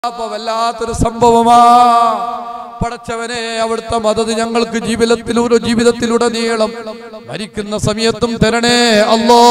അപ്പൊ വല്ലാത്തൊരു സംഭവമാ പടച്ചവനെ അവിടുത്തെ മദത് ഞങ്ങൾക്ക് ജീവിതത്തിലൂടെ ജീവിതത്തിലുടനീളം മരിക്കുന്ന സമയത്തും തരണേ അല്ലോ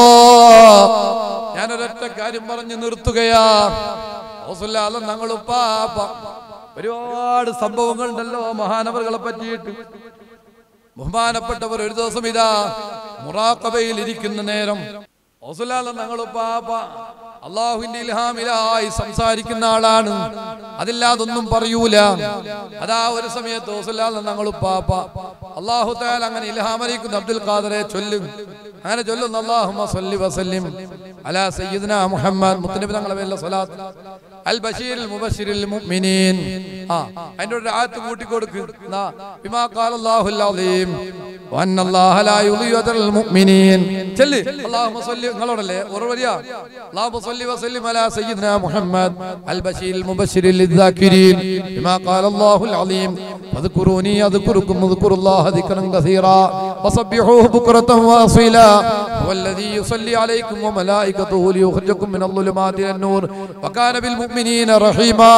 ഞാനൊരൊറ്റ കാര്യം പറഞ്ഞു നിർത്തുകയാ ഹൗസുല്ലാതെ ഞങ്ങൾ ഉപ്പാപ്പ ഒരുപാട് സംഭവങ്ങളുണ്ടല്ലോ മഹാനവറുകളെ പറ്റിയിട്ട് ബഹുമാനപ്പെട്ടവർ ഒരു ദിവസം ഇതാ മുറാക്കബയിൽ ഇരിക്കുന്ന നേരം ഹൗസുല്ലാതെ ഞങ്ങൾ ഉപ്പാപ്പ അള്ളാഹുവിന്റെ ഇൽഹാമിലായി സംസാരിക്കുന്ന ആളാണ് അതില്ലാതൊന്നും പറയൂല അതാ ഒരു സമയത്ത് ഹൗസുല്ലാതെ ഞങ്ങൾ ഉപ്പാപ്പ അള്ളാഹു താൽ അങ്ങനെ ഇൽഹാമരിക്കുന്ന അബ്ദുൽ ഖാദറെ ചൊല്ലും അങ്ങനെ ചൊല്ലുന്ന അള്ളാഹുമ്മ സല്ലി വസല്ലിം അലാ സയ്യിദ്ന മുഹമ്മദ് മുത്തനബി തങ്ങളെ മേലുള്ള സ്വലാത്ത് അൽ ബഷീറിൽ മുബശിറിൽ മുഅ്മിനീൻ ആ അതിന്റെ ഒരു ആയത്ത് കൂട്ടി കൊടുക്ക് നാ ബിമാ ഖാല അല്ലാഹുൽ അലീം വഅന്ന അല്ലാഹ ലാ യുളിയു അജ്റൽ മുഅ്മിനീൻ ചെല്ല് അല്ലാഹുമ്മ സ്വല്ലി നിങ്ങളോടല്ലേ ഒരു വരിയ അല്ലാഹുമ്മ സ്വല്ലി വസല്ലിം അലാ സയ്യിദ്ന മുഹമ്മദ് അൽ ബഷീറിൽ മുബശിറിൽ ലിദ്ദാകിരീൻ ബിമാ ഖാല അല്ലാഹുൽ അലീം فاذكروني اذكركم واذكروا الله ذكرا كثيرا وسبحوه بكرة واصيلا هو الذي يصلي عليكم وملائكته ليخرجكم من الظلمات الى النور وكان بالمؤمنين رحيما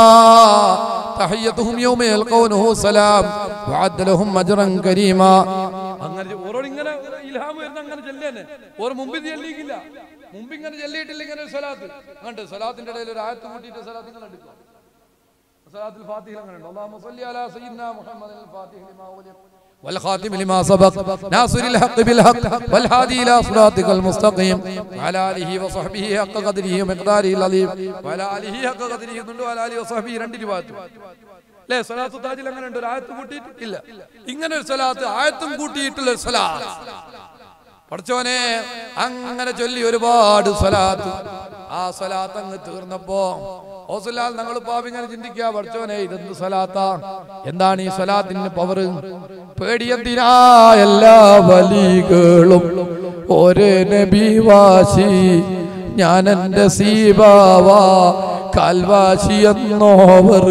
تحيتهم يوم يلقونه سلام وعد لهم اجرا كريما അങ്ങനെ ഓരോട് ഇങ്ങനെ ഇൽഹാം വരുന്ന അങ്ങനെ ചെല്ലേനെ ഓർ മുമ്പ് ഇത് ചെല്ലിയില്ല മുമ്പ് ഇങ്ങനെ ചെല്ലിയിട്ടില്ല ഇങ്ങനെ ഒരു സ്വലാത്ത് കണ്ട് സ്വലാത്തിന്റെ ഇടയിൽ ഒരു ആയത്ത് കൂട്ടിയിട്ട് സ്വലാത്ത് ഇങ്ങനെ എടുക്കുക صلاة الفاتحة لمن اللهم صل على سيدنا محمد الفاتح لما أغلق والخاتم لما سبق ناصر الحق بالحق والهادي إلى صراطك المستقيم وعلى آله وصحبه حق قدره ومقداره العظيم وعلى آله حق قدره وعلى آله وصحبه രണ്ട് രൂപാത്ത് അല്ലേ സ്വലാത്ത് താജിൽ അങ്ങനെ ഉണ്ട് ഒരു ആയത്ത് കൂട്ടിയിട്ട് ഇല്ല ഇങ്ങനെ ഒരു സ്വലാത്ത് ആയത്തും കൂട്ടിയിട്ടുള്ള ഒരു സ്വലാത്ത് പഠിച്ചോനെ അങ്ങനെ ചൊല്ലി ഒരുപാട് സ്വലാത്ത് ആ സ്വലാത്ത് അങ്ങ് തീർന്നപ്പോ ഓസുലാൽ ഞങ്ങൾ പാവിങ്ങനെ ചിന്തിക്കുക പഠിച്ചോനെ ഇതെന്ത് സ്വലാത്താ എന്താണ് ഈ സ്വലാത്തിന് പവർ പേടിയെന്തിനാ എല്ലാ വലികളും ഒരു നബി വാശി ഞാൻ എന്റെ സീബാവ കാൽവാശി എന്നോവർ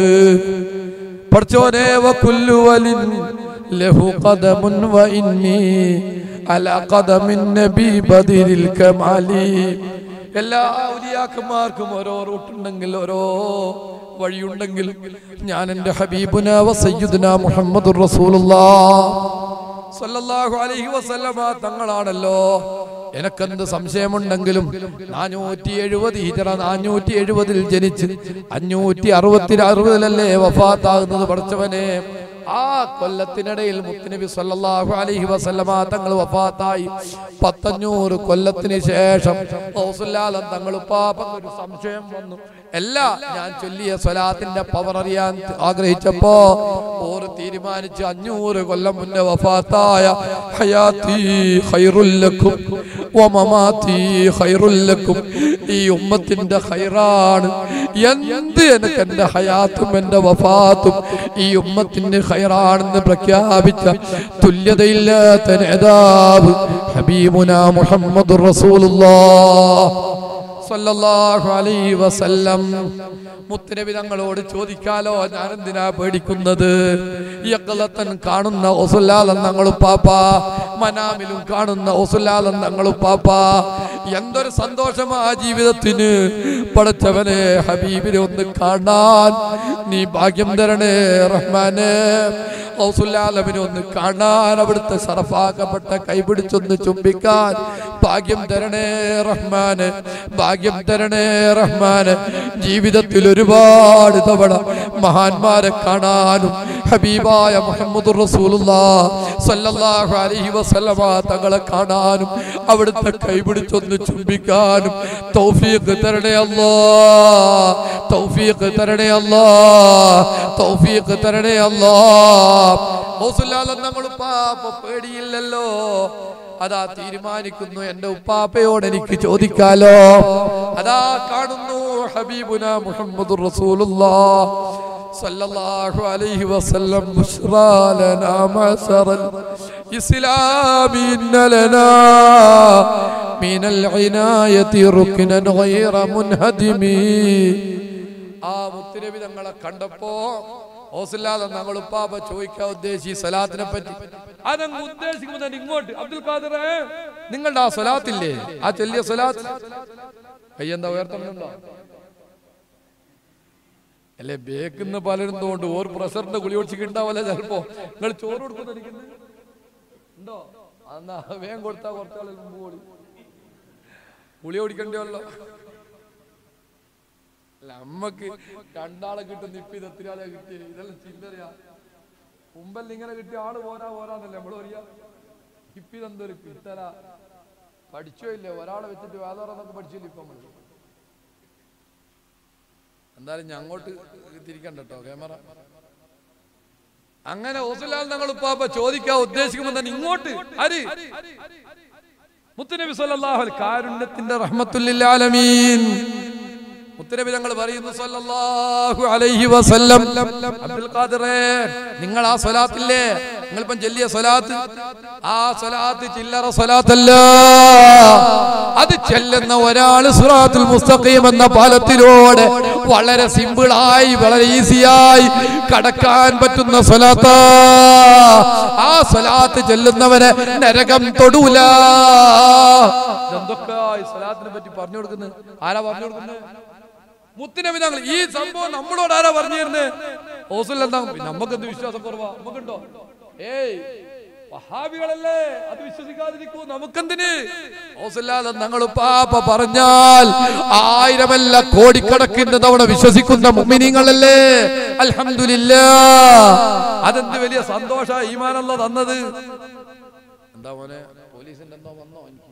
പഠിച്ചോനെ വക്കുല്ലു വലിൻ ലഹു ഖദമുൻ വ ഇന്നി അലാ ഖദമിൻ നബി ബദിരിൽ കമാലി എല്ലാ ഔലിയാക്കന്മാർക്കും ഓരോ റൂട്ടുണ്ടെങ്കിൽ ഓരോ വഴിയുണ്ടെങ്കിൽ ഞാൻ എൻ്റെ ഹബീബുന വ സയ്യിദുന മുഹമ്മദുർ റസൂലുള്ളാഹ് സല്ലല്ലാഹു അലൈഹി വസല്ലമ തങ്ങളാണല്ലോ എനക്കെന്ത് സംശയമുണ്ടെങ്കിലും നാനൂറ്റി എഴുപത് ഹിജറ നാനൂറ്റി എഴുപതിൽ ജനിച്ച് അഞ്ഞൂറ്റി അറുപത്തി അറുപതിലല്ലേ വഫാത്താകുന്നത് പഠിച്ചവനെ ആ കൊല്ലത്തിനിടയിൽ മുത്തുനബി സല്ലല്ലാഹു അലൈഹി വസല്ലമ തങ്ങൾ വഫാത്തായി പത്തഞ്ഞൂറ് കൊല്ലത്തിന് ശേഷം ഗൗസുല്ലാലം തങ്ങൾ പാപ്പക്ക് ഒരു സംശയം വന്നു അല്ല ഞാൻ ചൊല്ലിയ സ്വലാത്തിന്റെ പവർ അറിയാൻ ആഗ്രഹിച്ചപ്പോ ഓർ തീരുമാനിച്ച് അഞ്ഞൂറ് കൊല്ലം മുന്നേ വഫാത്തായ ഹയാത്തി ഖൈറുല്ലക്കും വമമാത്തി ഖൈറുല്ലക്കും ഈ ഉമ്മത്തിന്റെ ഖൈറാണ് എന്ത് എനിക്ക് എന്റെ ഹയാത്തും എന്റെ വഫാത്തും ഈ ഉമ്മത്തിന് ഖൈറാണെന്ന് പ്രഖ്യാപിച്ച തുല്യതയില്ലാത്ത നേതാവ് ഹബീബുന മുഹമ്മദ് റസൂലുള്ളാഹ് സല്ലല്ലാഹു അലൈഹി വസല്ലം മുത്തനബി തങ്ങളോട് ചോദിക്കാലോ ഞാൻ എന്തിനാ പേടിക്കുന്നത് യക്കളത്തൻ കാണുന്ന ഒസുല്ലാലൻ തങ്ങൾ പാപ്പ മനാമിലും കാണുന്ന ഒസുല്ലാലൻ തങ്ങൾ പാപ്പ എന്തൊരു സന്തോഷമാ ജീവിതത്തിന് പടച്ചവനെ ഹബീബിനെ ഒന്ന് കാണാൻ നീ ഭാഗ്യം തരണേ റഹ്മാനെ ഔസുല്ലാലമിനെ ഒന്ന് കാണാൻ അവിടുത്തെ സറഫാക്കപ്പെട്ട കൈപിടിച്ചൊന്ന് ചുംബിക്കാൻ ഭാഗ്യം തരണേ റഹ്മാന് ഭാഗ്യം തരണേ റഹ്മാന് ജീവിതത്തിൽ ഒരുപാട് തവണ മഹാന്മാരെ കാണാനും ഹബീബായ മുഹമ്മദ് സല്ലല്ലാഹു അലൈഹി വസല്ലമ തങ്ങളെ കാണാനും അവിടുത്തെ കൈപിടിച്ചൊന്ന് ചുംബിക്കാനും തൗഫീഖ് തരണേ അല്ലാ തൗഫീഖ് തരണേ അല്ലാ തൗഫീഖ് തരണേ അല്ലാ നമ്മൾ പാപ്പ പേടിയില്ലല്ലോ അതാ തീരുമാനിക്കുന്നു എന്റെ ഉപ്പാപ്പയോട് എനിക്ക് ചോദിക്കാലോ അതാ കാണുന്നു ഹബീബുന മുഹമ്മദ് റസൂലുള്ളാഹ് സല്ലല്ലാഹു അലൈഹി വസല്ലം ബുശ്റാ ലനാ മഅശറൽ ഇസ്ലാം ഇന്ന ലനാ من العناية ركنا غير منهدم ആ മുത്തുനബി തങ്ങളെ കണ്ടപ്പോ ഓസില്ലാതെ ഞങ്ങൾ ഉപ്പാപ്പ ചോദിക്കാൻ ഉദ്ദേശിച്ച് സലാത്തിനെ പറ്റി അതങ്ങ് ഉദ്ദേശിക്കുമ്പോൾ തന്നെ ഇങ്ങോട്ട് അബ്ദുൽ ഖാദറെ നിങ്ങളുടെ ആ സ്വലാത്തില്ലേ ആ ചെല്ലിയ സ്വലാത്ത് കയ്യെന്താ ഉയർത്തുന്നുണ്ടോ അല്ലെ ബേക്കുന്ന പലരും തോണ്ട് ഓർ പ്രഷറിന്റെ ഗുളി ഒടിച്ചിട്ടുണ്ടാവല്ല ചിലപ്പോ നിങ്ങൾ ചോറ് കൊടുക്കുന്നിരിക്കുന്നത് ഉണ്ടോ എന്നാ വേഗം കൊടുത്താ കുറച്ചാളെ മുമ്പ് ഓടി ഗുളി ഓടിക്കണ്ടല്ലോ അല്ല അമ്മക്ക് രണ്ടാളെ കിട്ടുന്ന ഇപ്പൊ ഇത് എത്ര ആളെ കിട്ടിയ ഇതെല്ലാം ചില്ലറിയാ മുമ്പല്ല ഇങ്ങനെ കിട്ടിയ ആള് പോരാ പോരാന്നല്ലേ നമ്മള് പറയാ ഇപ്പൊ ഇതെന്തൊരു കിട്ടല പഠിച്ചോ ഇല്ലേ ഒരാളെ വെച്ചിട്ട് വേദോറന്നൊക്കെ പഠിച്ചില്ല ഇപ്പൊ നമ്മള് എന്തായാലും ഞാൻ അങ്ങോട്ട് തിരിക്കണ്ട കേട്ടോ ക്യാമറ അങ്ങനെ ഓസുലാൽ ഞങ്ങൾ ഉപ്പാപ്പ ചോദിക്കാൻ ഉദ്ദേശിക്കുമ്പോൾ തന്നെ ഇങ്ങോട്ട് ആര് മുത്തുനബി സല്ലല്ലാഹു അലൈഹി കാരുണ്യത്തിന്റെ റഹ്മത്തുല്ലിൽ ആലമീൻ മുത്തുനബി ഞങ്ങൾ പറയുന്നു സല്ലല്ലാഹു അലൈഹി വസല്ലം അബ്ദുൽ ഖാദിറേ നിങ്ങൾ ആ സ്വലാത്തില്ലേ നിങ്ങളിപ്പം ചൊല്ലിയ സ്വലാത്ത് ആ സ്വലാത്ത് ചില്ലറ സ്വലാത്തല്ല അത് ചെല്ലുന്ന ഒരാൾ സുറാത്തുൽ മുസ്തഖീം എന്ന പാലത്തിലൂടെ വളരെ സിമ്പിളായി വളരെ ഈസിയായി കടക്കാൻ പറ്റുന്ന സ്വലാത്ത ആ സ്വലാത്ത് ചെല്ലുന്നവനെ നരകം തൊടൂല എന്തൊക്കെ ഈ സ്വലാത്തിനെ പറ്റി പറഞ്ഞു കൊടുക്കുന്നത് ആരാ പറഞ്ഞു കൊടുക്കുന്നത് മുത്തിനബി തങ്ങൾ ഈ സംഭവം നമ്മളോട് ആരാ പറഞ്ഞു തരുന്നത് ഹോസ്റ്റലിൽ എന്താ നമുക്കെന്ത് വിശ്വാസം കുറവാ നമുക്കുണ്ടോ ഏയ് വഹാബികളല്ലേ അത് വിശ്വസിക്കാതിരിക്കൂ നമുക്കെന്തിന് ഹോസ്റ്റലാതെ ഞങ്ങൾ പാപ്പ പറഞ്ഞാൽ ആയിരമല്ല കോടിക്കണക്കിന് തവണ വിശ്വസിക്കുന്ന മുമിനിങ്ങളല്ലേ അൽഹംദുലില്ല അതെന്ത് വലിയ സന്തോഷ ഈമാനല്ല തന്നത് എന്താ മോനെ പോലീസിന്റെ എന്തോ വന്നോ എനിക്ക്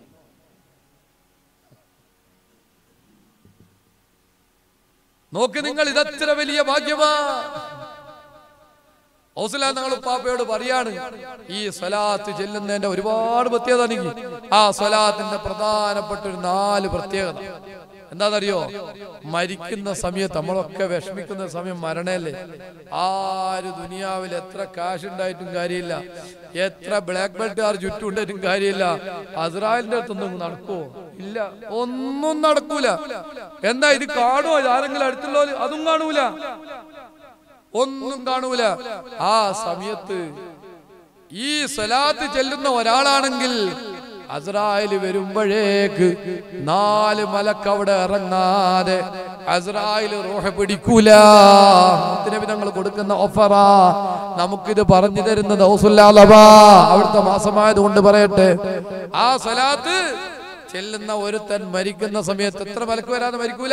നോക്ക് നിങ്ങൾ ഇതത്ര വലിയ ഭാഗ്യമാ ഹൗസല ഞങ്ങൾ പാപ്പയോട് പറയാണ് ഈ സ്വലാത്ത് ചെല്ലുന്നതിന്റെ ഒരുപാട് പ്രത്യേകത എനിക്ക് ആ സ്വലാത്തിന്റെ പ്രധാനപ്പെട്ട ഒരു നാല് പ്രത്യേകത എന്താണെന്നറിയോ മരിക്കുന്ന സമയത്ത് നമ്മളൊക്കെ വിഷമിക്കുന്ന സമയം മരണല്ലേ ആര് ദുനിയാവിൽ എത്ര കാശ് ഉണ്ടായിട്ടും കാര്യമില്ല എത്ര ബ്ലാക്ക് ബെൽറ്റുകാർ ചുറ്റുണ്ടായിട്ടും കാര്യമില്ല അസ്രായലിന്റെ അടുത്തൊന്നും നടക്കുവോ ഇല്ല ഒന്നും നടക്കൂല എന്താ ഇത് കാണുമോ ആരെങ്കിലും അടുത്തുള്ളവർ അതും കാണൂല ഒന്നും കാണൂല ആ സമയത്ത് ഈ സ്വലാത്ത് ചെല്ലുന്ന ഒരാളാണെങ്കിൽ അസ്രായേൽ വരുമ്പോഴേക്ക് നാല് മലക്ക് അവിടെ ഇറങ്ങാതെ അസ്രായേൽ റോഹ പിടിക്കൂല നബി ഞങ്ങൾ കൊടുക്കുന്ന ഓഫറാ നമുക്കിത് പറഞ്ഞു തരുന്നത് ഔസുല്ലാലബാ അവിടുത്തെ മാസമായത് കൊണ്ട് പറയട്ടെ ആ സ്വലാത്ത് ചെല്ലുന്ന ഒരുത്തൻ മരിക്കുന്ന സമയത്ത് എത്ര മലക്ക് വരാതെ മരിക്കൂല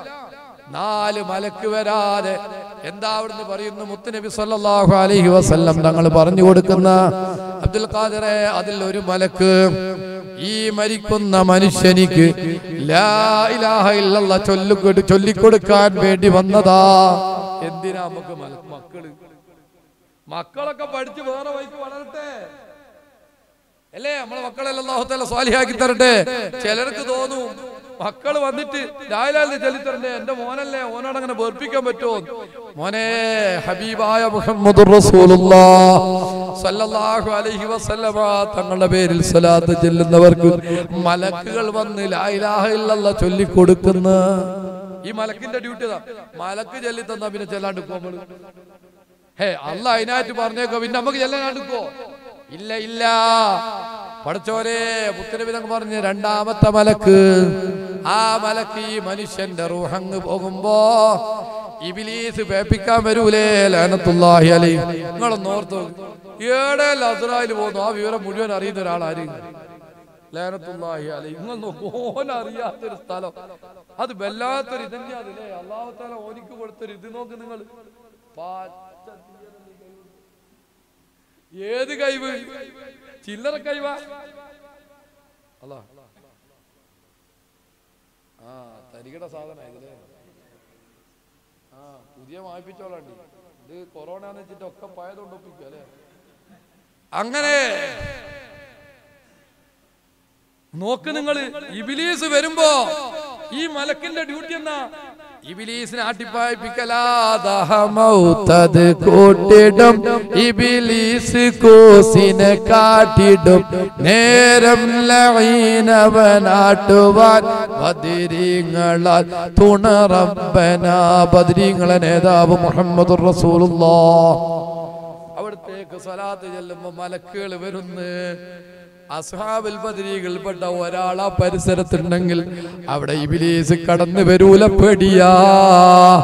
നാല് മലക്ക് വരാതെ എന്താ അവിടുന്ന് പറയുന്നു മുത്തുനബി സല്ലല്ലാഹു അലൈഹി വസല്ലം തങ്ങൾ പറഞ്ഞു കൊടുക്കുന്ന അബ്ദുൽ ഖാദിറെ അതിൽ ഒരു മലക്ക് ഈ മരിക്കുന്ന മനുഷ്യനിക്ക് ലാ ഇലാഹ ഇല്ലല്ലാ ചൊല്ലിക്കൊടു ചൊല്ലിക്കൊടുക്കാൻ വേണ്ടി വന്നതാ എന്തിനാ നമുക്ക് മല- മക്കള് മക്കളൊക്കെ പഠിച്ച് വേറെ വൈക്ക് വളരട്ടെ അല്ലേ നമ്മളെ മക്കളെല്ലാം അല്ലാഹുത്താല സ്വാലിഹാക്കി തരട്ടെ ചിലർക്ക് തോന്നും മക്കൾ വന്നിട്ട് ലായലാലിന് ചൊല്ലിത്തരണ്ടേ എന്റെ മോനല്ലേ ഓനോട് അങ്ങനെ വേർപ്പിക്കാൻ പറ്റുമോ മോനെ ഹബീബായ മുഹമ്മദ് സല്ലല്ലാഹു അലൈഹി വസല്ലമ തങ്ങളുടെ പേരിൽ സ്വലാത്ത് ചെല്ലുന്നവർക്ക് മലക്കുകൾ വന്ന് ലായിലാഹ ഇല്ലല്ല ചൊല്ലിക്കൊടുക്കുന്ന ഈ മലക്കിന്റെ ഡ്യൂട്ടി ഇതാ മലക്ക് ചൊല്ലി തന്നാ പിന്നെ ചെല്ലാണ്ട് പോകുമ്പോൾ ഹേ അല്ല അതിനായിട്ട് പറഞ്ഞേക്കോ പിന്നെ നമുക്ക് ചെല്ലാനാണ്ടിക്കോ ഇല്ല ഇല്ല പഠിച്ചോരെ പുത്തനവിധം പറഞ്ഞ് രണ്ടാമത്തെ മലക്ക് ആ മലക്ക് ഈ മനുഷ്യന്റെ റൂഹങ്ങ് പോകുമ്പോ ഇബിലീസ് പേപ്പിക്കാൻ വരൂലേ ലാനത്തുല്ലാഹി അലി നിങ്ങളൊന്ന് ഓർത്തു ഏടെ ലസറായിൽ പോകുന്നു ആ വിവരം മുഴുവൻ അറിയുന്ന ഒരാളാര് ലാനത്തുല്ലാഹി അലി നിങ്ങൾ നോക്കൂ ഓൻ അറിയാത്തൊരു സ്ഥലം അത് വല്ലാത്തൊരു ഇതന്നെ അതില്ലേ അള്ളാഹു താല ഓനിക്ക് കൊടുത്തൊരു ഇത് നോക്ക് നിങ്ങൾ പാച്ച തീയറലി കഴിവ്. ഏത് കഴിവ് ചില്ലറ കഴിവാ അല്ല ആ തരികട സാധന ഇതില്ലേ ആ പുതിയ വായിപ്പിച്ചോളാണ്ടി ഇത് കൊറോണ എന്ന് വെച്ചിട്ട് ഒക്കെ പഴയതുകൊണ്ട് ഒപ്പിക്കും അല്ലേ അങ്ങനെ നോക്ക് നിങ്ങൾ ഇബിലീസ് വരുമ്പോ ഈ മലക്കിന്റെ ഡ്യൂട്ടി എന്നാ ഇബിലീസിനെ ആട്ടിപ്പായിപ്പിക്കലാദഹമൗത്തത് കൂട്ടിടും ഇബിലീസ് കോസിനെ കാട്ടിടും നേരം ലഈനവനാട്ടുവാൻ ബദിരീങ്ങളാൽ തുണറബ്ബന ബദിരീങ്ങളെ നേതാവ് മുഹമ്മദ് റസൂലുള്ളാഹ് അവിടത്തേക്ക് സ്വലാത്ത് ചെല്ലുമ്പോ മലക്കുകൾ വരുന്നു അസ്ഹാബിൽ ബദരീകൾപ്പെട്ട ഒരാൾ ആ പരിസരത്തുണ്ടെങ്കിൽ അവിടെ ഇബിലീസ് കടന്നു വരൂല പേടിയാ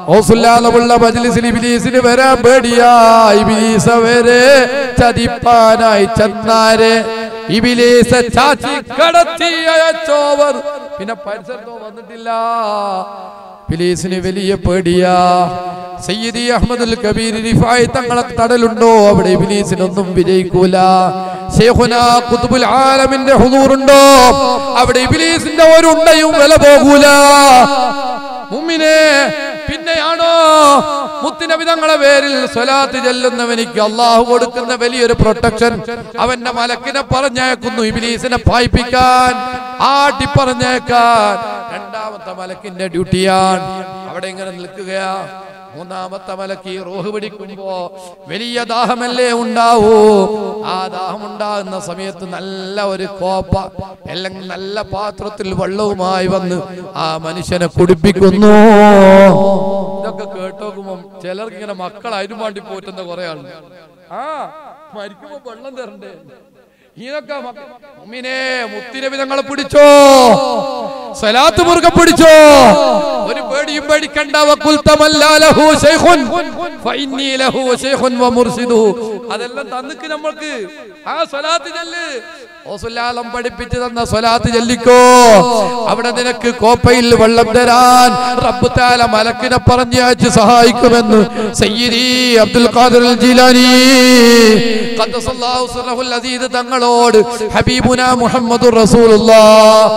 ഓസുല്ലാദമുള്ള മജ്ലിസിൽ ഇബിലീസിന് വരാൻ പേടിയാ ഇബിലീസ വരെ ചതിപ്പാനായി ചെന്നാരെ ഇബിലീസ ചാച്ചി കടത്തി അയച്ചോവർ പിന്നെ പരിസരത്തോ വന്നിട്ടില്ല ഇബിലീസിന് വലിയ പേടിയാ സയ്യിദി അഹമ്മദുൽ കബീർ റിഫായി തങ്ങളെ തടലുണ്ടോ അവിടെ ഇബിലീസിനൊന്നും വിജയിക്കൂല ശേഖുന കുത്തുബുൽ ആലമിന്റെ ഹുദൂറുണ്ടോ അവിടെ ഇബിലീസിന്റെ ഒരു ഉണ്ടയും വില പോകൂല മുമ്മിനെ പിന്നെയാണോ മുത്തിനബി തങ്ങളെ പേരിൽ സ്വലാത്ത് ചെല്ലുന്നവനിക്ക് അള്ളാഹു കൊടുക്കുന്ന വലിയൊരു പ്രൊട്ടക്ഷൻ അവന്റെ മലക്കിനെ പറഞ്ഞേക്കുന്നു ഇബിലീസിനെ പായിപ്പിക്കാൻ ആട്ടി പറഞ്ഞേക്കാൻ രണ്ടാമത്തെ മലക്കിന്റെ ഡ്യൂട്ടിയാണ് അവിടെ ഇങ്ങനെ നിൽക്കുകയാ മൂന്നാമത്തെ മലക്ക് ഈ റോഹ് പിടിക്കുമ്പോ വലിയ ദാഹമല്ലേ ഉണ്ടാവൂ ആ ദാഹം ഉണ്ടാകുന്ന സമയത്ത് നല്ല ഒരു കോപ്പ അല്ലെങ്കിൽ നല്ല പാത്രത്തിൽ വെള്ളവുമായി വന്ന് ആ മനുഷ്യനെ കുടിപ്പിക്കുന്നു ഇതൊക്കെ കേട്ടോക്കുമ്പോ ചിലർക്ക് ഇങ്ങനെ മക്കൾ അതിനും വേണ്ടി പോറ്റുന്ന കുറെ ആളുണ്ട് ആ മരിക്കുമ്പോ വെള്ളം തരണ്ടേ ഇതൊക്കെ മുമ്മിനെ മുത്തിനബി തങ്ങളെ പിടിച്ചോ സലാത്ത് മുറുകെ പിടിച്ചോ ഒരു പേടിയും പേടിക്കണ്ട വക്കുൽത്തമല്ലാലഹു ശൈഖുൻ ഫഇന്നി ലഹു ശൈഖുൻ വമുർശിദു അതെല്ലാം തന്നിക്ക് നമ്മൾക്ക് ആ സ്വലാത്ത് ചൊല്ല് ഓസുല്ലാലം പഠിപ്പിച്ചു തന്ന സ്വലാത്ത് ചൊല്ലിക്കോ അവിടെ നിനക്ക് കോപ്പയിൽ വെള്ളം തരാൻ റബ്ബ് താല മലക്കിനെ പറഞ്ഞയച്ച് സഹായിക്കുമെന്ന് സയ്യിദി അബ്ദുൽ ഖാദിർ അൽ ജീലാനി ഖദ്ദസല്ലാഹു സിറഹുൽ അസീദ് തങ്ങളോട് ഹബീബുന മുഹമ്മദുർ റസൂലുള്ളാഹ്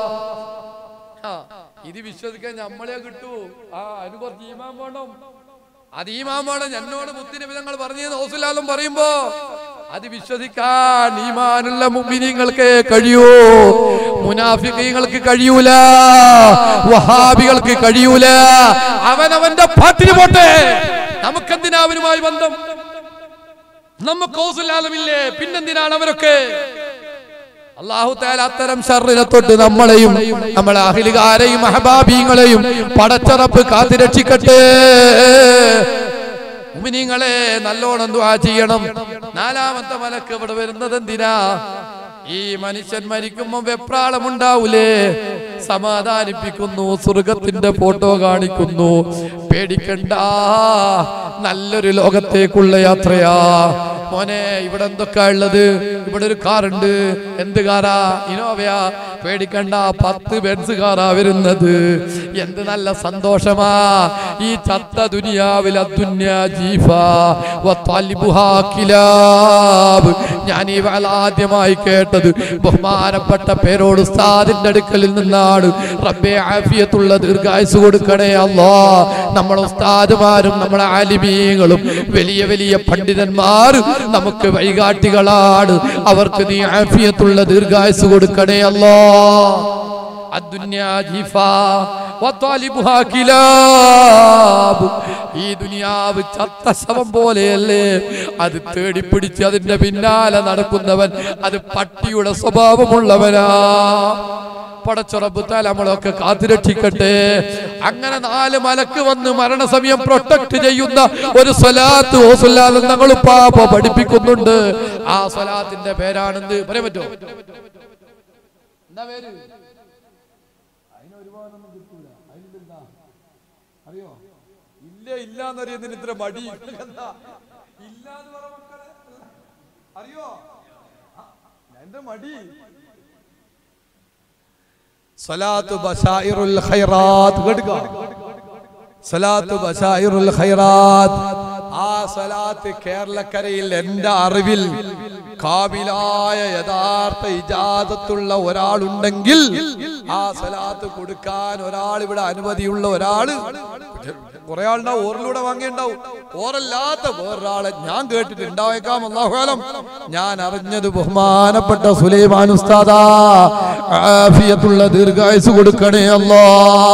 ആ, ഇത് വിശ്വസിക്കാൻ നമ്മളെ കിട്ടൂ ആ അതിന് കുറച്ച് ഈമാൻ വേണം അത് ഈമാൻ വേണം എന്നോട് മുത്തിനബി തങ്ങൾ പറഞ്ഞു ഹൗസുലാലും പറയുമ്പോ അത് വിശ്വസിക്കാൻ ഈമാനുള്ള മുമ്പിനിങ്ങൾക്ക് കഴിയൂ മുനാഫിക്കങ്ങൾക്ക് കഴിയൂല വഹാബികൾക്ക് കഴിയൂല അവനവന്റെ പാട്ടിന് പോട്ടെ നമുക്കെന്തിനാ അവനുമായി ബന്ധം നമുക്ക് ഹൗസുലാലമില്ലേ പിന്നെന്തിനാണ് അവരൊക്കെ അള്ളാഹു താല അത്തരം ഷർറിനെ തൊട്ട് നമ്മളെയും നമ്മളെ അഹിലുകാരെയും അഹബാബീങ്ങളെയും പടച്ചറപ്പ് കാത്തിരക്ഷിക്കട്ടെ മുഅ്മിനീങ്ങളെ നല്ലോണം ദുആ ചെയ്യണം നാലാമത്തെ മലക്ക് ഇവിടെ വരുന്നത് എന്തിനാ ഈ മനുഷ്യൻ മരിക്കുമ്പോ വെപ്രാളം ഉണ്ടാവൂലേ സമാധാനിപ്പിക്കുന്നു സ്വർഗത്തിന്റെ ഫോട്ടോ കാണിക്കുന്നു പേടിക്കണ്ട നല്ലൊരു ലോകത്തേക്കുള്ള യാത്രയാ മോനെ ഇവിടെ എന്തൊക്കെയാ ഉള്ളത് ഇവിടെ ഒരു കാറുണ്ട് എന്ത് കാറാ ഇനോവയാ പേടിക്കണ്ട പത്ത് ബെൻസ് കാറാ വരുന്നത് എന്ത് നല്ല സന്തോഷമാ ഈ ചത്ത ദുനിയാവിൽ അദ്ദുന്യാ ജീഫ വത്വാലിബുഹാ കിലാബ്. ഞാൻ ഈ വേള ആദ്യമായി കേട്ടത് ബഹുമാനപ്പെട്ട പേരോട് ഉസ്താദിന്റെ അടുക്കലിൽ നിന്നാണ് റബ്ബെ ആഫിയത്തുള്ള ദീർഘായുസ് കൊടുക്കണേ അല്ലാ നമ്മളെ ഉസ്താദുമാരും നമ്മളെ ആലിമീങ്ങളും വലിയ വലിയ പണ്ഡിതന്മാർ നമുക്ക് വഴികാട്ടികളാണ് അവർക്ക് നീ ആഫിയത്തുള്ള ദീർഘായുസ് കൊടുക്കണേ അല്ലാ അദ്ദുന്യാ ജീഫാ വത്വാലിബുഹാ കിലാബ്. ഈ ദുനിയാവ് ചത്ത ശവം പോലെയല്ലേ അത് തേടിപ്പിടിച്ച് അതിന്റെ പിന്നാലെ നടക്കുന്നവൻ അത് പട്ടിയുടെ സ്വഭാവമുള്ളവനാ പടച്ചുറപ്പുത്താൽ നമ്മളൊക്കെ കാത്തുരക്ഷിക്കട്ടെ അങ്ങനെ നാല് മലക്ക് വന്ന് മരണസമയം പ്രൊട്ടക്ട് ചെയ്യുന്ന ഒരു സ്വലാത്ത് ഓസുല്ലാതെ ഞങ്ങൾ പാപ്പ പഠിപ്പിക്കുന്നുണ്ട് ആ സ്വലാത്തിന്റെ പേരാണെന്ത് പറയാൻ പറ്റുമോ എന്താ പേര് അറിയോ ഇല്ല ഇല്ല എന്നറിയുന്നതിന് ഇത്ര മടി എന്താ ഇല്ല എന്ന് പറ മക്കളെ അറിയോ ആ, എന്റെ മടി സലാത്ത് ബശായിറുൽ ഖൈറാത്ത് കേട്ടുക സലാത്ത് ബശായിറുൽ ഖൈറാത്ത് ആ സലാത്ത് കേരളക്കരയിൽ എന്റെ അറിവിൽ കാവിലായ യഥാർത്ഥ ഇജാദത്തുള്ള ഒരാളുണ്ടെങ്കിൽ ആ സലാത്ത് കൊടുക്കാൻ ഒരാൾ ഇവിടെ അനുമതിയുള്ള ഒരാള് കുറെ ആളുണ്ടാവും ഓറിലൂടെ വാങ്ങിയുണ്ടാവും ഓറല്ലാത്ത വേറൊരാളെ ഞാൻ കേട്ടിട്ടുണ്ടായേക്കാം അള്ളാഹുകാലം ഞാൻ അറിഞ്ഞത് ബഹുമാനപ്പെട്ട സുലൈമാൻ ഉസ്താദാ ആഫിയത്തുള്ള ദീർഘായുസ് കൊടുക്കണേ അല്ലാ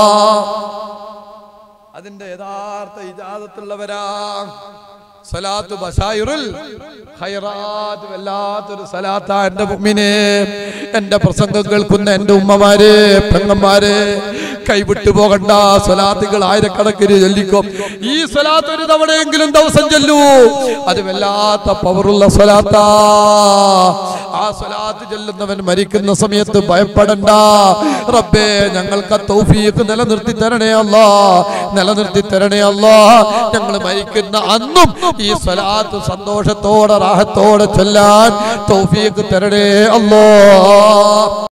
അതിന്റെ യഥാർത്ഥ ഇജാദത്തുള്ളവരാ സലാത്ത് ബസായിറുൽ ഖൈറാത്ത് വല്ലാത്തൊരു സലാത്താ എന്റെ മുമ്മിനെ എന്റെ പ്രസംഗം കേൾക്കുന്ന എന്റെ ഉമ്മമാരെ പെങ്ങന്മാരെ കൈവിട്ടു പോകണ്ട സ്വലാത്തുകൾ ആയിരക്കണക്കിന് ചൊല്ലിക്കും ഈ സ്വലാത്ത് ഒരു തവണയെങ്കിലും ദിവസം ചൊല്ലൂ അത് വല്ലാത്ത പവറുള്ള സ്വലാത്താ ആ സ്വലാത്ത് ചെല്ലുന്നവൻ മരിക്കുന്ന സമയത്ത് ഭയപ്പെടണ്ട റബ്ബേ ഞങ്ങൾക്ക് ആ തൗഫീഖ് നിലനിർത്തി തരണേ അല്ലാ നിലനിർത്തി തരണേ അല്ലാ ഞങ്ങൾ മരിക്കുന്ന അന്നും ഈ സ്വലാത്ത് സന്തോഷത്തോടെ റാഹത്തോടെ ചൊല്ലാൻ തൗഫീഖ് തരണേ അല്ലാ